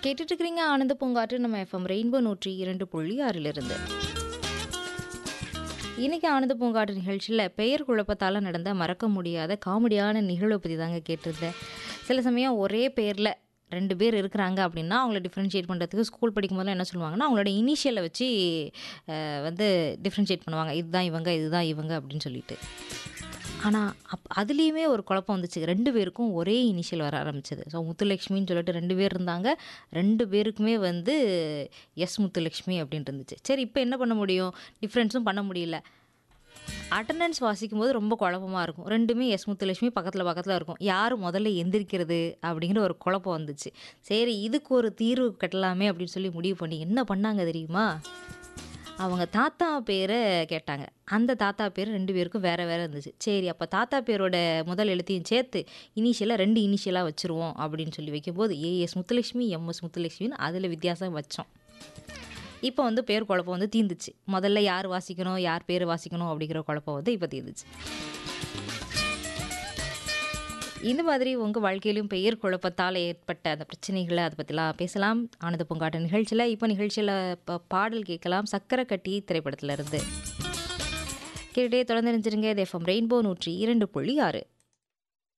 கேட்டுட்டு இருக்கிறீங்க ஆனந்த பூங்காற்று நம்ம எஃப்எம் ரெயின்போ நூற்றி இரண்டு புள்ளி ஆறிலிருந்து இன்னைக்கு ஆனந்த பூங்காற்று நிகழ்ச்சியில் பெயர் குழப்பத்தால் நடந்த மறக்க முடியாத காமெடியான நிகழ்வை பற்றி தாங்க கேட்டிருந்தேன் சில சமயம் ஒரே பேரில் ரெண்டு பேர் இருக்கிறாங்க அப்படின்னா அவங்கள டிஃப்ரென்ஷியேட் பண்ணுறதுக்கு ஸ்கூல் படிக்கும் போதெல்லாம் என்ன சொல்லுவாங்கன்னா அவங்களோட இனிஷியலை வச்சு அஹ், வந்து டிஃப்ரென்ஷியேட் பண்ணுவாங்க இதுதான் இவங்க இதுதான் இவங்க அப்படின்னு சொல்லிட்டு ஆனால் அப் அதுலேயுமே ஒரு குழப்பம் வந்துச்சு ரெண்டு பேருக்கும் ஒரே இனிஷியல் வர ஆரம்பிச்சது ஸோ முத்துலக்ஷ்மின்னு சொல்லிட்டு ரெண்டு பேர் இருந்தாங்க ரெண்டு பேருக்குமே வந்து எஸ் முத்துலக்ஷ்மி அப்படின்ட்டு இருந்துச்சு சரி இப்போ என்ன பண்ண முடியும் டிஃப்ரென்ஸும் பண்ண முடியல அட்டண்டன்ஸ் வாசிக்கும் போது ரொம்ப குழப்பமாக இருக்கும் ரெண்டுமே எஸ் முத்துலட்சுமி பக்கத்தில் பக்கத்தில் இருக்கும் யார் முதல்ல எந்திரிக்கிறது அப்படிங்கிற ஒரு குழப்பம் வந்துச்சு சரி இதுக்கு ஒரு தீர்வு கட்டலாமே அப்படின்னு சொல்லி முடிவு பண்ணி என்ன பண்ணாங்க தெரியுமா அவங்க தாத்தா பேரை கேட்டாங்க அந்த தாத்தா பேர் ரெண்டு பேருக்கும் வேறு வேறு இருந்துச்சு சரி அப்போ தாத்தா பேரோட முதல் எழுத்தையும் சேர்த்து இனிஷியலாக ரெண்டு இனிஷியலாக வச்சுருவோம் அப்படின்னு சொல்லி வைக்கும்போது ஏஎஸ் முத்துலட்சுமி எம்எஸ் முத்துலட்சுமின்னு அதில் வித்தியாசம் வச்சோம் இப்போ வந்து பேர் குழப்பம் வந்து தீர்ந்துச்சு முதல்ல யார் வாசிக்கணும் யார் பேர் வாசிக்கணும் அப்படிங்கிற குழப்பம் வந்து இப்போ தீர்ந்துச்சு இந்த மாதிரி உங்கள் வாழ்க்கையிலும் பெயர் குழப்பத்தால் ஏற்பட்ட அந்த பிரச்சனைகளை அதை பற்றிலாம் பேசலாம் ஆனந்த பூங்காட்டு நிகழ்ச்சியில் இப்போ நிகழ்ச்சியில் இப்போ பாடல் கேட்கலாம் சக்கரை கட்டி திரைப்படத்துல இருந்து கேட்டே தொடர்ந்து நினைச்சிருங்க இது எஃப்எம் ரெயின்போ நூற்றி இரண்டு புள்ளி ஆறு